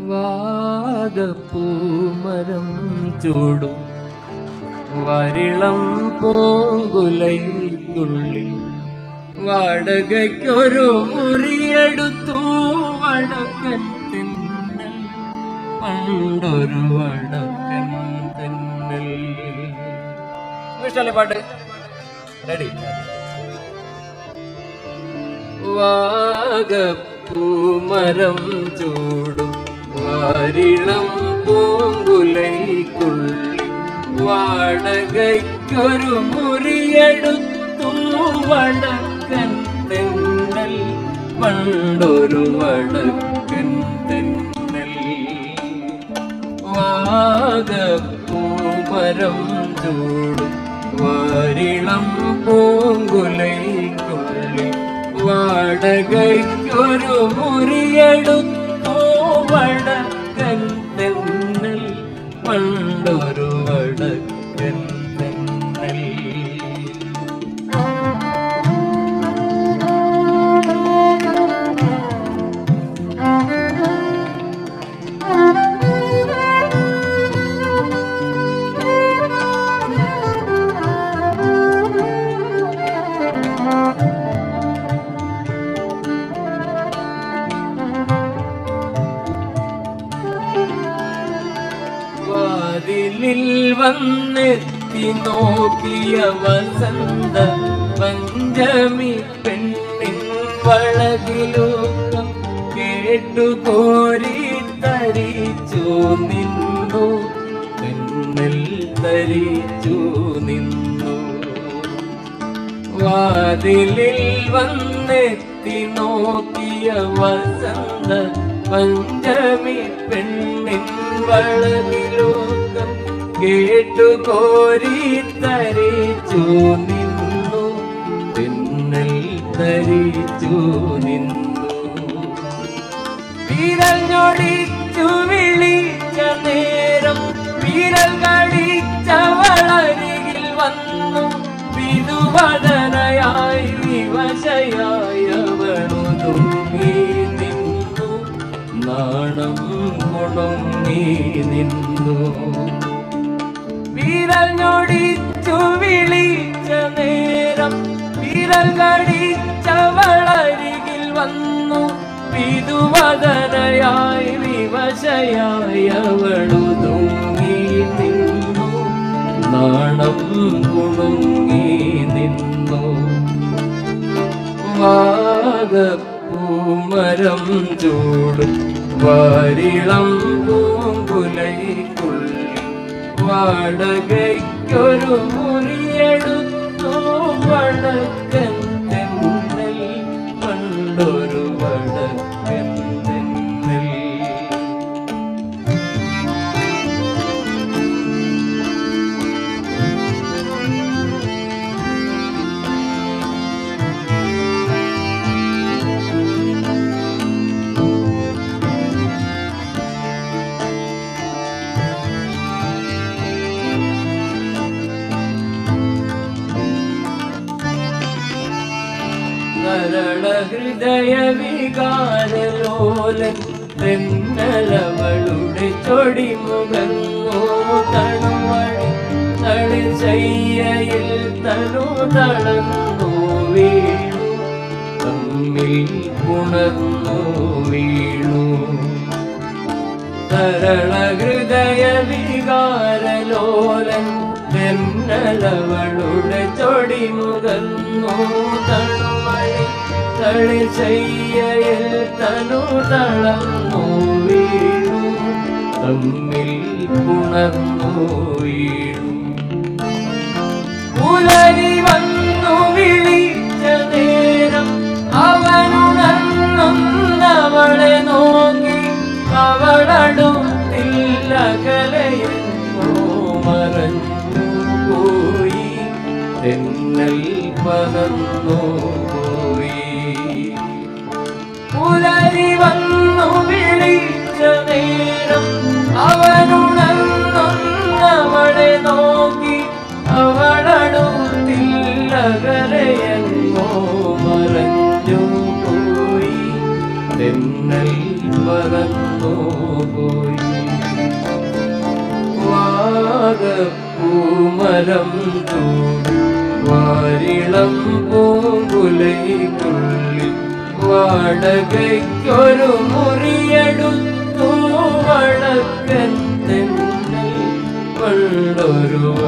വാഗപ്പൂമരം ചൂടും വരിളം പൂങ്കുലയ്ക്കുള്ളിൽ വാടകയ്ക്കൊരു മുറിയെടുത്തു വടക്കൻ തിന്നൽ പണ്ടൊരു വടക്കൻ തിന്നൽ ഇഷ്ടമല്ലേ പാട്ട് റെഡി വാഗപ്പൂമരം ചൂടും വാരിളം പൂങ്കുലൈക്കുള്ളിൽ വാടകയ്ക്കൊരു മുറിയെടുത്തു വടക്കൻ തെന്നൽ പണ്ടൊരു വടക്കൻ തെന്നൽ വാഗപ്പൂമരം ചൂടും വാരിളം പൂങ്കുലൈക്കുള്ളിൽ വാടകയ്ക്കൊരു മുറിയെടുത്തു വടക്കൻ തെന്നൽ പണ്ടൊരു വടക്കൻ തെന്നൽ വാതിലിൽ വന്നെത്തി നോക്കിയ വസന്ത പഞ്ചമി പെണ്ണിൻ വളകിലൂക്കം കേട്ടു കോരി തരിച്ചു നിന്നു പെണ്ണിൽ തരിച്ചു നിന്നു വാതിലിൽ വന്നെത്തി നോക്കിയ വസന്ത പഞ്ചമി പെണ്ണിൻ വളവിലോകം കേട്ടു കോരി തരിച്ചു നിന്നു പിന്നൽ തരിച്ചു നിന്നു വിരൽ ഞൊടിച്ചു വിളിച്ച നേരം വിരൽ കടിച്ചവളരികിൽ വന്നു വിധുവദനയായി വിവശയായി അവളുതുങ്ങി നിന്നു നാണം കുണങ്ങി നിന്നു വിരൽ ഞൊടിച്ചു വിളിച്ച നേരം വിരൽ കടിച്ചവളരികിൽ വന്നു വിധുവദനയായി വിവശയായി അവളുതുങ്ങി നിന്നു നാണം കുണുങ്ങി നിന്നു വാഗപ്പൂമരം ചൂടും വാരിളം പൂങ്കുലൈക്കുള്ളിൽ വാടകയ്ക്കൊരു മുറിയെടുത്തു വടക്കൻ തെന്നൽ പണ്ടൊരു വടക്കൻ തെന്നൽ കരള ഹൃദയ വികാരലോലൻ തെന്നലവളുടെ ചൊടിമുഖങ്ങോ തണുവഴി തളി ചെയ്യയിൽ തനു തളർന്നു വീണു തമ്മിൽ പുണർന്നു വീണു സരള ഹൃദയ വികാരലോലൻ തെന്നലവളുടെ ചൊടിമുഖന്നു തണുമഴി തളി ചെയ്യയിൽ തനു തളർന്നു വീണു തമ്മിൽ പുണർന്നു വീണു പുലരി വന്നു വിളിച്ച നേരം അവനുണർന്നവളെ നോക്കി അവളടുത്തില്ലകലയെന്നോ മറഞ്ഞു പോയി തെന്നൽ പകർന്നു പോയി പുലരി വന്നു വിളിച്ച നേരം അവനുണർന്നവളെ നോക്കി അവളടുത്തില്ലകലയെന്നോ മറഞ്ഞു പോയി തെന്നൽ പറന്നു പോയി വാഗപ്പൂമരം തൂടി വാരിളം പൂങ്കുലൈക്കുള്ളിൽ വാടകയ്ക്കൊരു മുറിയെടുത്തു വടക്കൻ തെന്നൽ പണ്ടൊരു